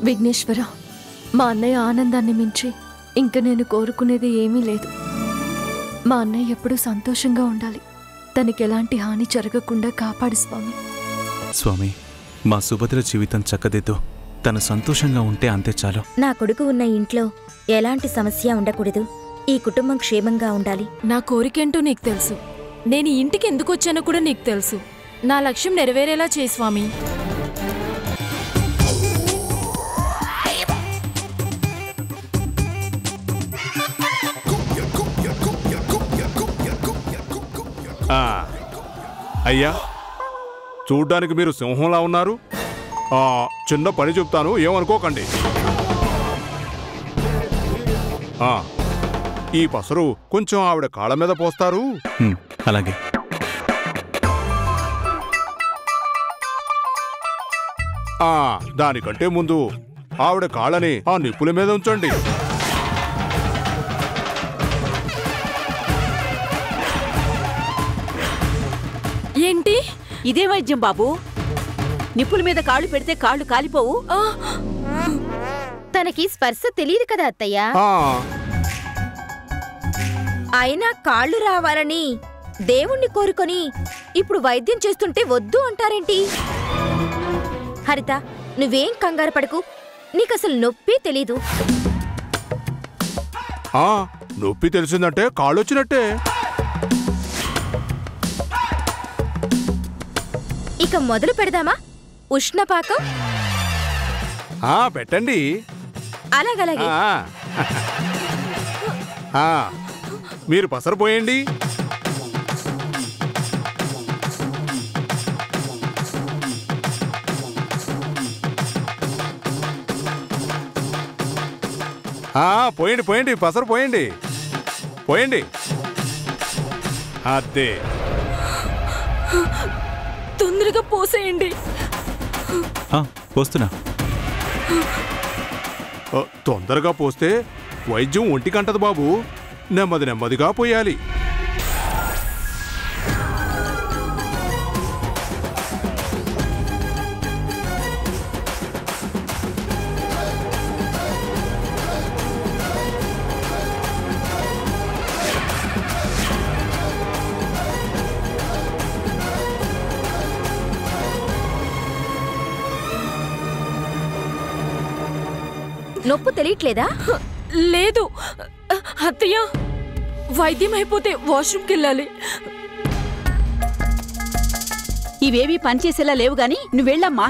విఘ్నేశ్వర మా అన్నయ్య ఆనందాన్ని మించి ఇంక నేను కోరుకునేది ఏమీ లేదు మా అన్నయ్య ఎప్పుడూ సంతోషంగా ఉండాలి తనకి ఎలాంటి హాని జరగకుండా కాపాడు స్వామి స్వామి మా సుభద్ర జీవితం చక్కదిద్దు తను సంతోషంగా ఉంటే అంతే చాలు నా కొడుకు ఉన్న ఇంట్లో ఎలాంటి సమస్య ఉండకూడదు ఈ కుటుంబం క్షేమంగా ఉండాలి నా కోరికేంటో నీకు తెలుసు నేను ఈ ఇంటికి ఎందుకు వచ్చానో కూడా నీకు తెలుసు నా లక్ష్యం నెరవేరేలా చేయి స్వామి ఆ, అయ్యా చూడ్డానికి మీరు సింహంలా ఉన్నారు ఆ, చిన్న పని చెప్తాను ఏమనుకోకండి ఆ, ఈ పసరు కొంచెం ఆవిడ కాళ్ళ మీద పోస్తారు హ్మ్, అలాగే ఆ దానికంటే ముందు ఆవిడ కాళ్ళని ఆ నిప్పుల మీద ఉంచండి ఏంటి ఇదే వైద్యం బాబు నిప్పుల మీద కాళ్ళు పెడితే కాళ్ళు కాలిపోవు తనకి స్పర్శ తెలియదు కదా అత్తయ్య ఆ, అయినా కాళ్ళు రావాలని దేవుణ్ణి కోరుకొని ఇప్పుడు వైద్యం చేస్తుంటే వద్దు అంటారేంటి హరిత నువ్వేం కంగారు పడకు నీకసలు నొప్పి తెలీదు ఆ, నొప్పి తెలిసిందంటే కాళ్ళొచ్చినట్టే ఇక మొదలు పెడదామా ఉష్ణపాకం ఆ పెట్టండి అలాగలాగే ఆ. ఆ, మీరు పసరు పోయండి ఆ, పోయండి పోయండి పసరు పోయండి పోయండి అదే తొందరగా పోసేయండి ఆ, పోస్తున్నా ఆ, తొందరగా పోస్తే వైద్యం ఒంటికంటది బాబు నెమ్మది నెమ్మదిగా పోయాలి నొప్పు తెలియట్లేదా లేదు అత్తయ్య వైద్యం అయిపోతే వాష్రూమ్కి వెళ్ళాలి ఇవేవి పనిచేసేలా లేవు గాని నువ్వెళ్ళమ్మా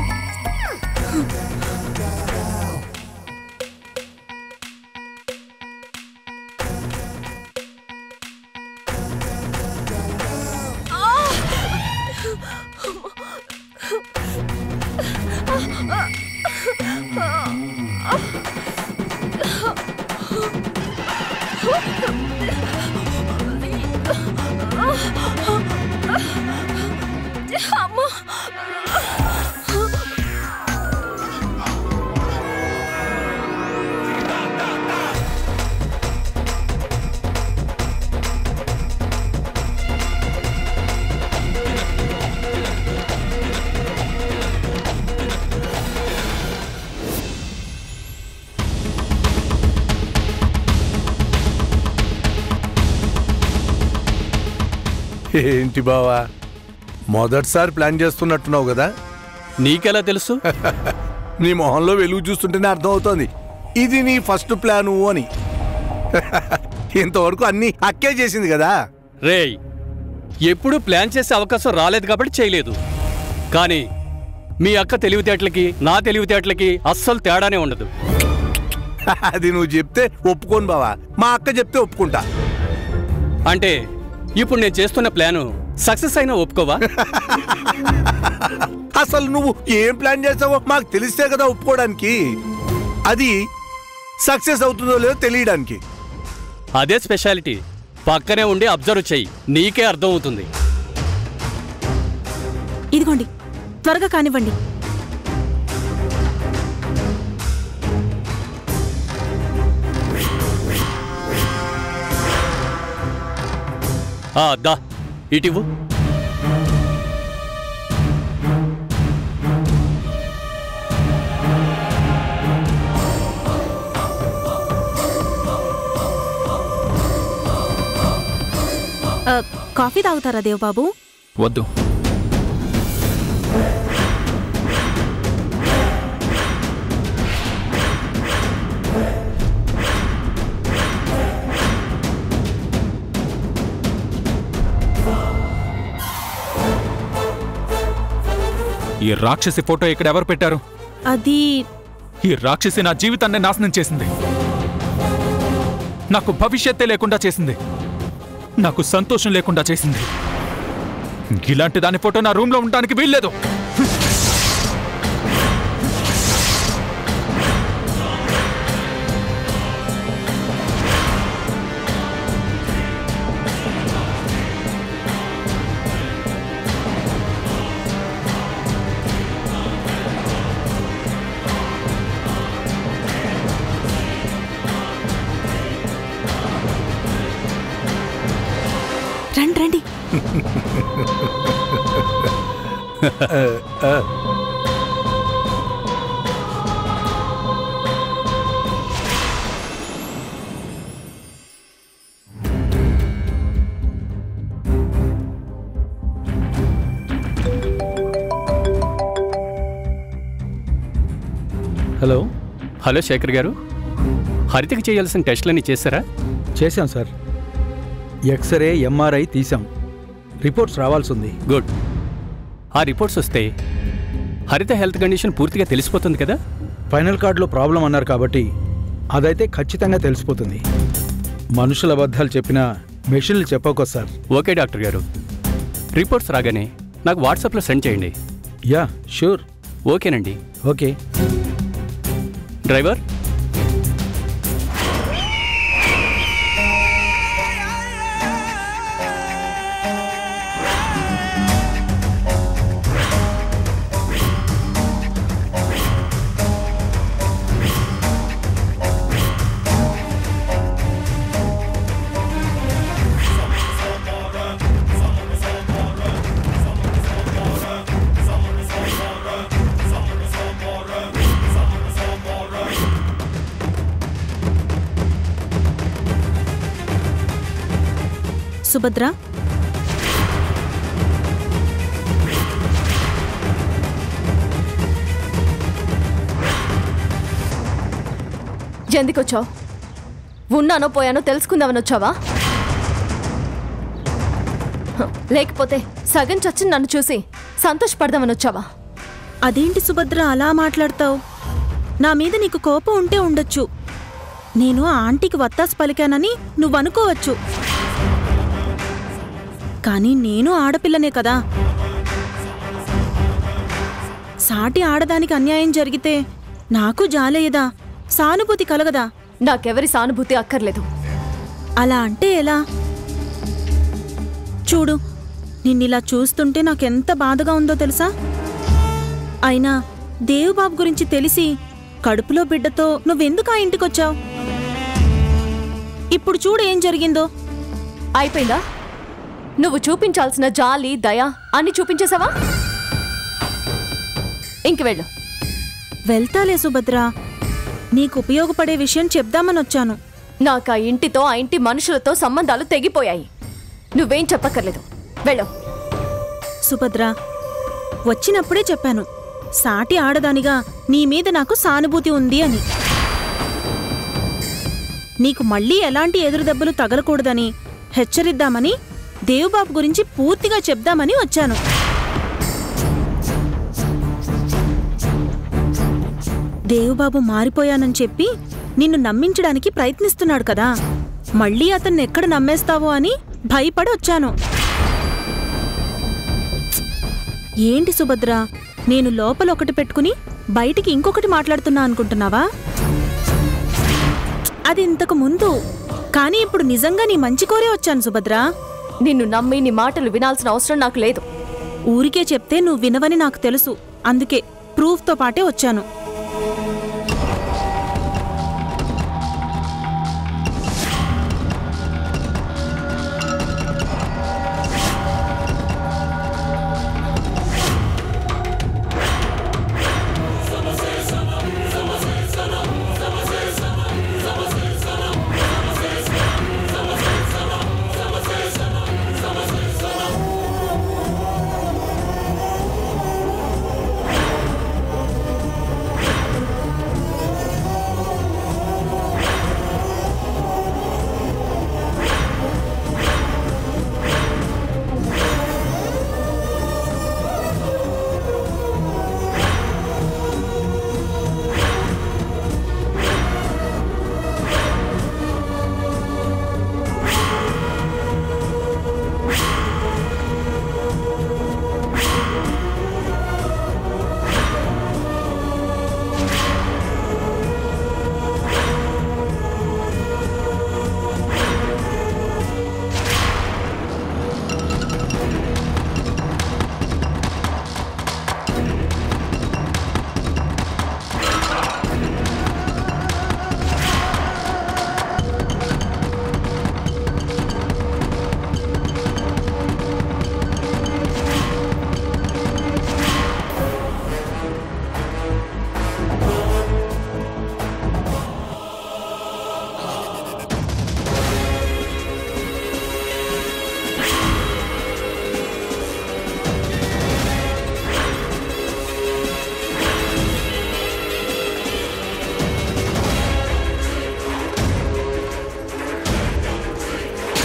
అమ్మా ఏంటి బావా మొదటిసారి ప్లాన్ చేస్తున్నట్టున్నావు కదా నీకెలా తెలుసు నీ మొహంలో వెలుగు చూస్తుంటేనే అర్థమవుతోంది ఇది నీ ఫస్ట్ ప్లాను అని ఇంతవరకు అన్ని అక్కే చేసింది కదా రేయ్ ఎప్పుడూ ప్లాన్ చేసే అవకాశం రాలేదు కాబట్టి చేయలేదు కానీ మీ అక్క తెలివితేటలకి నా తెలివితేటలకి అస్సలు తేడానే ఉండదు అది నువ్వు చెప్తే ఒప్పుకోను బావా మా అక్క చెప్తే ఒప్పుకుంటా అంటే ఇప్పుడు నేను చేస్తున్న ప్లాను సక్సెస్ అయినా ఒప్పుకోవా అసలు నువ్వు ఏం ప్లాన్ చేసావో మాకు తెలిస్తే కదా ఒప్పుకోవడానికి అది సక్సెస్ అవుతుందో లేదో తెలియడానికి అదే స్పెషాలిటీ పక్కనే ఉండి అబ్జర్వ్ చెయ్యి నీకే అర్థమవుతుంది ఇదిగోండి త్వరగా కానివ్వండి ఆ దా ఇటివు ఆ, కాఫీ తాగుతారా దేవబాబు వద్దు ఈ రాక్షసి ఫోటో ఇక్కడ ఎవరు పెట్టారు అది ఈ రాక్షసి నా జీవితాన్ని నాశనం చేసింది నాకు భవిష్యత్తే లేకుండా చేసింది నాకు సంతోషం లేకుండా చేసింది ఇలాంటి దాని ఫోటో నా రూమ్లో ఉండడానికి వీల్లేదు రండి రండి హలో హలో శేఖర్ గారు హరితకి చేయాల్సిన టెస్టులన్నీ చేశారా చేశాం సార్ ఎక్స్రే ఎంఆర్ఐ తీసాం రిపోర్ట్స్ రావాల్సి ఉంది గుడ్ ఆ రిపోర్ట్స్ వస్తే హరిత హెల్త్ కండిషన్ పూర్తిగా తెలిసిపోతుంది కదా ఫైనల్ కార్డులో ప్రాబ్లం అన్నారు కాబట్టి అదైతే ఖచ్చితంగా తెలిసిపోతుంది మనుషుల అబద్ధాలు చెప్పినా మెషిన్లు చెప్పకో sir okay doctor garu reports రాగానే నాకు వాట్సాప్లో సెండ్ చేయండి యా షూర్ ఓకేనండి ఓకే డ్రైవర్ సుభద్ర ఎందుకొచ్చావు ఉన్నానో పోయానో తెలుసుకుందామని వచ్చావా హ, లేకపోతే సగం చచ్చి నన్ను చూసి సంతోషపడదామని వచ్చావా అదేంటి సుభద్ర అలా మాట్లాడతావు నా మీద నీకు కోపం ఉంటే ఉండొచ్చు నేను ఆ ఆంటీకి వత్తాసు పలికానని నువ్వు అనుకోవచ్చు కానీ నేను ఆడపిల్లనే కదా సాటి ఆడదానికి అన్యాయం జరిగితే నాకు జాలేయదా సానుభూతి కలగదా నాకెవరి సానుభూతి అక్కర్లేదు అలా అంటే ఎలా చూడు నిన్నిలా చూస్తుంటే నాకెంత బాధగా ఉందో తెలుసా అయినా దేవుబాబు గురించి తెలిసి కడుపులో బిడ్డతో నువ్వెందుకు ఆ ఇంటికొచ్చావు ఇప్పుడు చూడు ఏం జరిగిందో అయిపోయిందా నువ్వు చూపించాల్సిన జాలి దయ అన్ని చూపించేశావా ఇంక వెళ్ళు వెళ్తాలే సుభద్ర నీకు ఉపయోగపడే విషయం చెప్దామని వచ్చాను నాకు ఆ ఇంటితో ఆ ఇంటి మనుషులతో సంబంధాలు తెగిపోయాయి నువ్వేం చెప్పక్కర్లేదు వెళ్ళు సుభద్ర వచ్చినప్పుడే చెప్పాను సాటి ఆడదానిగా నీ మీద నాకు సానుభూతి ఉంది అని నీకు మళ్ళీ ఎలాంటి ఎదురుదెబ్బలు తగలకూడదని హెచ్చరిద్దామని దేవుబాబు గురించి పూర్తిగా చెప్దామని వచ్చాను దేవుబాబు మారిపోయానని చెప్పి నిన్ను నమ్మించడానికి ప్రయత్నిస్తున్నాడు కదా మళ్ళీ అతన్ని ఎక్కడ నమ్మేస్తావో అని భయపడి వచ్చాను ఏంటి సుభద్ర నేను లోపల ఒకటి పెట్టుకుని బయటికి ఇంకొకటి మాట్లాడుతున్నా అనుకుంటున్నావా అది ఇంతకు ముందు కానీ ఇప్పుడు నిజంగా నీ మంచి కోరే వచ్చాను సుభద్ర నిన్ను నమ్మి నీ మాటలు వినాల్సిన అవసరం నాకు లేదు ఊరికే చెప్తే నువ్వు వినవని నాకు తెలుసు అందుకే ప్రూఫ్తో పాటే వచ్చాను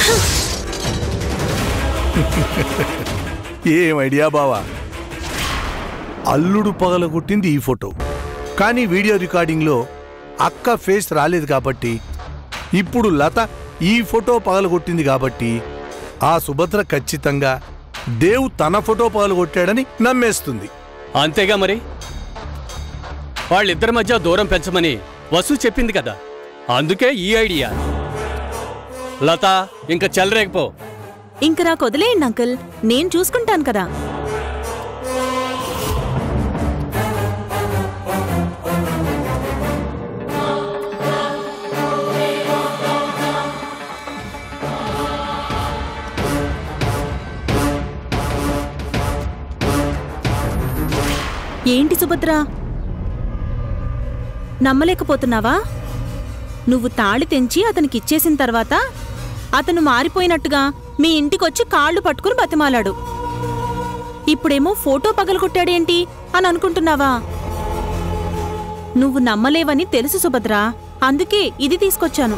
ఏం ఐడియా బావా అల్లుడు పగలగొట్టింది ఈ ఫోటో కానీ వీడియో రికార్డింగ్లో అక్క ఫేస్ రాలేదు కాబట్టి ఇప్పుడు లత ఈ ఫోటో పగలగొట్టింది కాబట్టి ఆ సుభద్ర ఖచ్చితంగా దేవ్ తన ఫోటో పగలగొట్టాడని నమ్మేస్తుంది అంతేగా మరి వాళ్ళిద్దరి మధ్య దూరం పెంచమని వసు చెప్పింది కదా అందుకే ఈ ఐడియా లత ఇంకా చెలరేకపో ఇంక నాకు వదిలేయండి అంకుల్ నేను చూసుకుంటాను కదా ఏంటి సుభద్ర నమ్మలేకపోతున్నావా నువ్వు తాళి తెంచి అతనికి ఇచ్చేసిన తర్వాత అతను మారిపోయినట్టుగా మీ ఇంటికొచ్చి కాళ్ళు పట్టుకుని బతిమాలాడు ఇప్పుడేమో ఫోటో పగలగొట్టాడేంటి అని అనుకుంటున్నావా నువ్వు నమ్మలేవని తెలుసు సుభద్ర అందుకే ఇది తీసుకొచ్చాను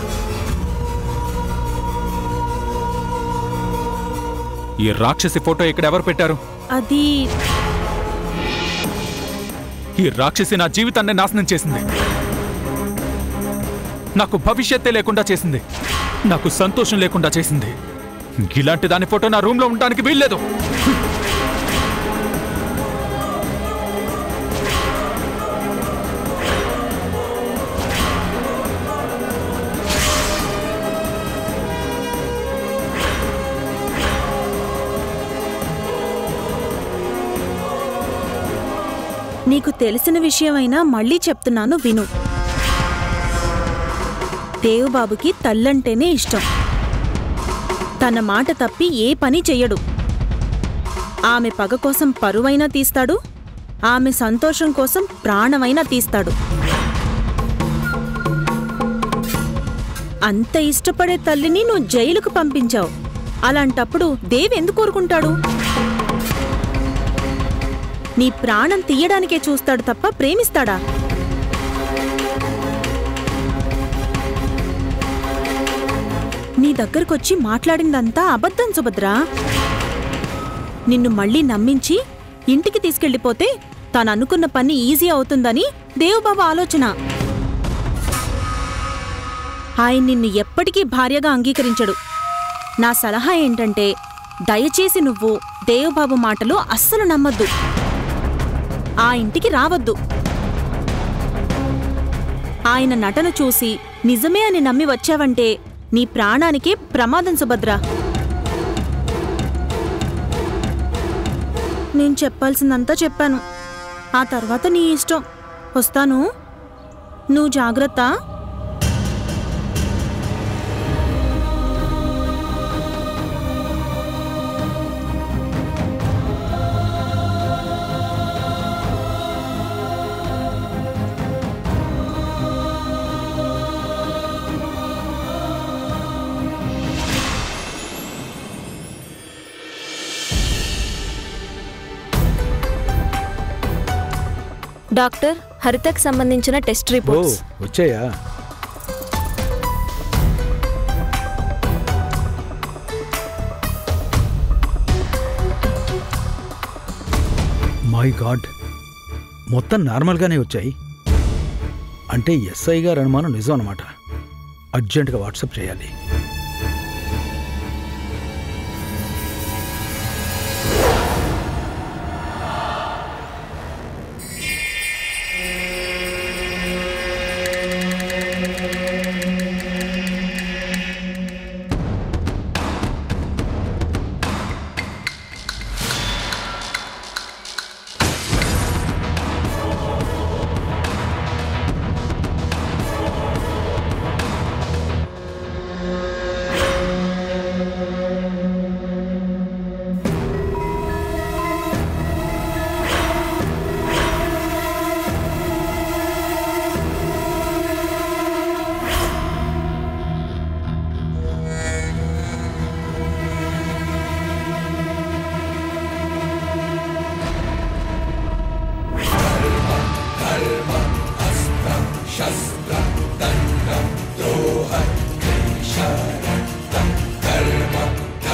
ఈ రాక్షసి ఫోటో ఇక్కడ ఎవరు పెట్టారు అది ఈ రాక్షసి నా జీవితాన్ని నాశనం చేసింది నాకు భవిష్యత్తే లేకుండా చేసింది నాకు సంతోషం లేకుండా చేసింది ఇలాంటి దాని ఫోటో నా రూమ్లో ఉండడానికి వీల్లేదు నీకు తెలిసిన విషయమైనా మళ్ళీ చెప్తున్నాను విను దేవుబాబుకి తల్లంటేనే ఇష్టం తన మాట తప్పి ఏ పని చెయ్యడు ఆమె పగ కోసం పరువైనా తీస్తాడు ఆమె సంతోషం కోసం ప్రాణమైనా తీస్తాడు అంత ఇష్టపడే తల్లిని నువ్వు జైలుకు పంపించావు అలాంటప్పుడు దేవ్ ఎందుకు కోరుకుంటాడు నీ ప్రాణం తీయడానికే చూస్తాడు తప్ప ప్రేమిస్తాడా నీ దగ్గరకొచ్చి మాట్లాడిందంతా అబద్ధం సుభద్రా నిన్ను మళ్ళీ నమ్మించి ఇంటికి తీసుకెళ్ళిపోతే తాను అనుకున్న పని ఈజీ అవుతుందని దేవుబాబు ఆలోచన ఆయన నిన్ను ఎప్పటికీ భార్యగా అంగీకరించడు నా సలహా ఏంటంటే దయచేసి నువ్వు దేవుబాబు మాటలు అస్సలు నమ్మద్దు ఆ ఇంటికి రావద్దు ఆయన నటన చూసి నిజమే అని నమ్మి వచ్చావంటే నీ ప్రాణానికే ప్రమాదం సుభద్ర నేను చెప్పాల్సిందంతా చెప్పాను ఆ తర్వాత నీ ఇష్టం వస్తాను నువ్వు జాగ్రత్త డాక్టర్ హరితకు సంబంధించిన టెస్ట్ ఓ రిపోర్ట్స్ వచ్చాయా మై గాడ్ మొత్తం నార్మల్గానే వచ్చాయి అంటే ఎస్ఐ గారు అనుమానం నిజం అనమాట అర్జెంటుగా వాట్సాప్ చేయాలి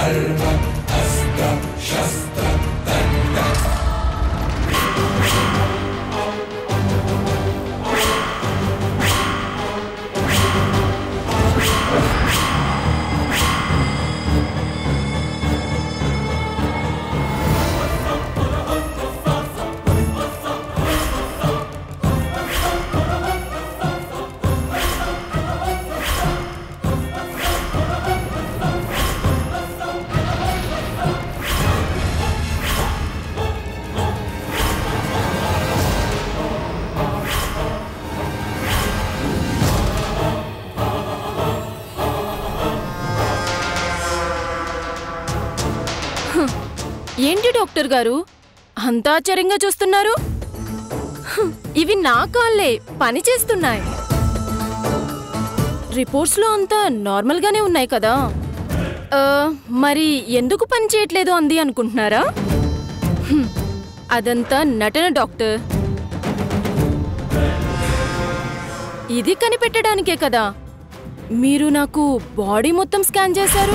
ఏంటి డాక్టర్ గారు అంత ఆశ్చర్యంగా చూస్తున్నారు హ్మ్, ఇవి నా కాళ్ళే పని చేస్తున్నాయి రిపోర్ట్స్లో అంతా నార్మల్గానే ఉన్నాయి కదా ఆ, మరి ఎందుకు పని చేయట్లేదు అంది అనుకుంటున్నారా హ్మ్, అదంతా నటన డాక్టర్ ఇది కనిపెట్టడానికే కదా మీరు నాకు బాడీ మొత్తం స్కాన్ చేశారు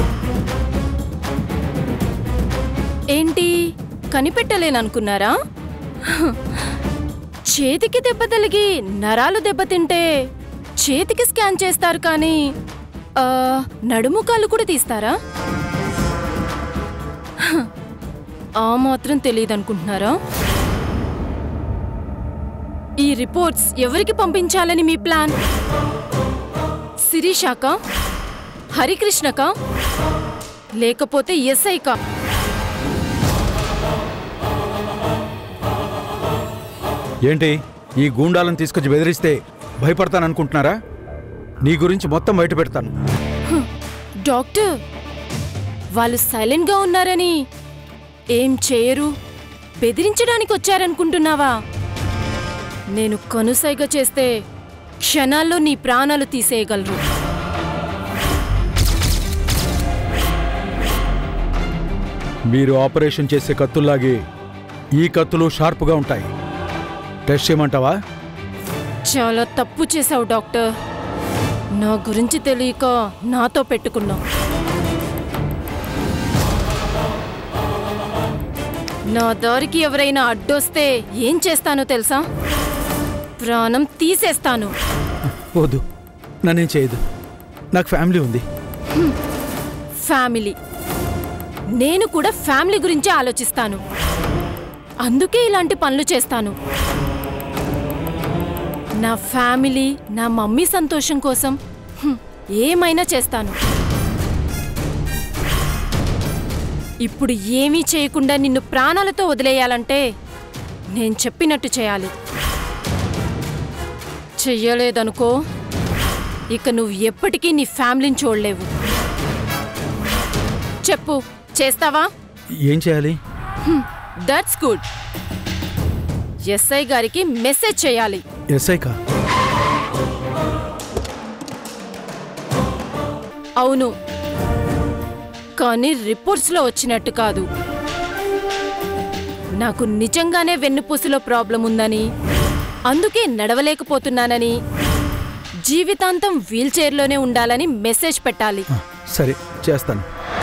ఏంటి కనిపెట్టలేననుకున్నారా హ్. చేతికి దెబ్బ తగిలి నరాలు దెబ్బతింటే చేతికి స్కాన్ చేస్తారు కానీ ఆ, నడుము కాళ్ళు కూడా తీస్తారా హ్. ఆ మాత్రం తెలియదనుకుంటున్నారా ఈ రిపోర్ట్స్ ఎవరికి పంపించాలని మీ ప్లాన్ శిరీషాకా హరికృష్ణకా లేకపోతే ఎస్ఐకా ఏంటి ఈ గూండాలను తీసుకొచ్చి బెదిరిస్తే భయపడతాననుకుంటున్నారా నీ గురించి మొత్తం బయట పెడతాను డాక్టర్ వాళ్ళు సైలెంట్గా ఉన్నారని ఏం చేయరు బెదిరించడానికి వచ్చారనుకుంటున్నావా నేను కనుసైగ చేస్తే క్షణాల్లో నీ ప్రాణాలు తీసేయగలరు మీరు ఆపరేషన్ చేసే కత్తుల్లాగే ఈ కత్తులు షార్ప్గా ఉంటాయి టెస్ట్ చేయమంటావా చాలా తప్పు చేశావు డాక్టర్ నా గురించి తెలియక నాతో పెట్టుకున్నావు నా దారికి ఎవరైనా అడ్డొస్తే ఏం చేస్తానో తెలుసా ప్రాణం తీసేస్తాను వద్దు నన్నేం చేయదు నాకు ఫ్యామిలీ ఉంది ఫ్యామిలీ నేను కూడా ఫ్యామిలీ గురించి ఆలోచిస్తాను అందుకే ఇలాంటి పనులు చేస్తాను నా ఫ్యామిలీ నా మమ్మీ సంతోషం కోసం హ్మ్, ఏమైనా చేస్తాను ఇప్పుడు ఏమీ చేయకుండా నిన్ను ప్రాణాలతో వదిలేయాలంటే నేను చెప్పినట్టు చేయాలి చెయ్యలేదనుకో ఇక నువ్వు ఎప్పటికీ నీ ఫ్యామిలీని చూడలేవు చెప్పు చేస్తావా ఏం చేయాలి దట్స్ గుడ్ ఎస్ఐ గారికి మెసేజ్ చేయాలి ఎస్ఐకా అవును కానీ రిపోర్ట్స్లో వచ్చినట్టు కాదు నాకు నిజంగానే వెన్నుపూసలో ప్రాబ్లం ఉందని అందుకే నడవలేకపోతున్నానని జీవితాంతం వీల్చైర్లోనే ఉండాలని మెసేజ్ పెట్టాలి ఆ, సరే చేస్తాను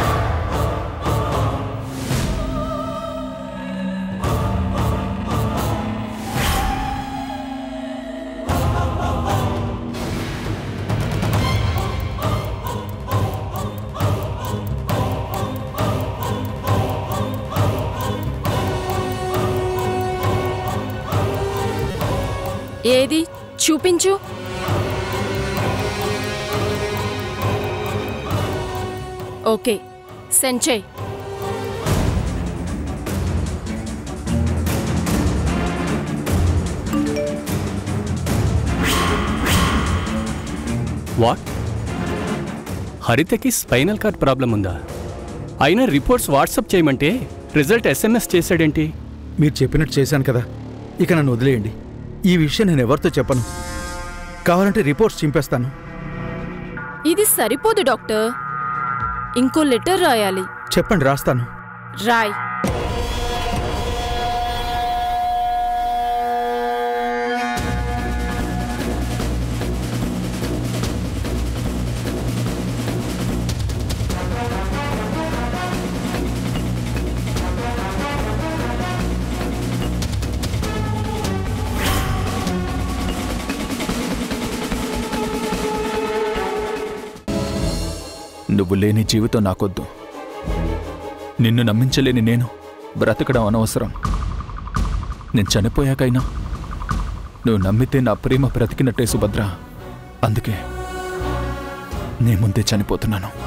ఏది చూపించు ఓకే సెండ్ చేయి వాట్ హరితకి స్పైనల్ కార్డ్ ప్రాబ్లం ఉందా అయినా రిపోర్ట్స్ వాట్సాప్ చేయమంటే రిజల్ట్ ఎస్ఎంఎస్ చేశాడేంటి మీరు చెప్పినట్టు చేశాను కదా ఇక నన్ను వదిలేయండి ఈ విషయం నేను ఎవరితో చెప్పను కావాలంటే రిపోర్ట్స్ చింపేస్తాను ఇది సరిపోదు డాక్టర్ ఇంకో లెటర్ రాయాలి చెప్పండి రాస్తాను రాయ్ నువ్వు లేని జీవితం నాకొద్దు నిన్ను నమ్మించలేని నేను బ్రతకడం అనవసరం నేను చనిపోయాకైనా నువ్వు నమ్మితే నా ప్రేమ బ్రతికినట్టే సుభద్ర అందుకే నీ ముందే చనిపోతున్నాను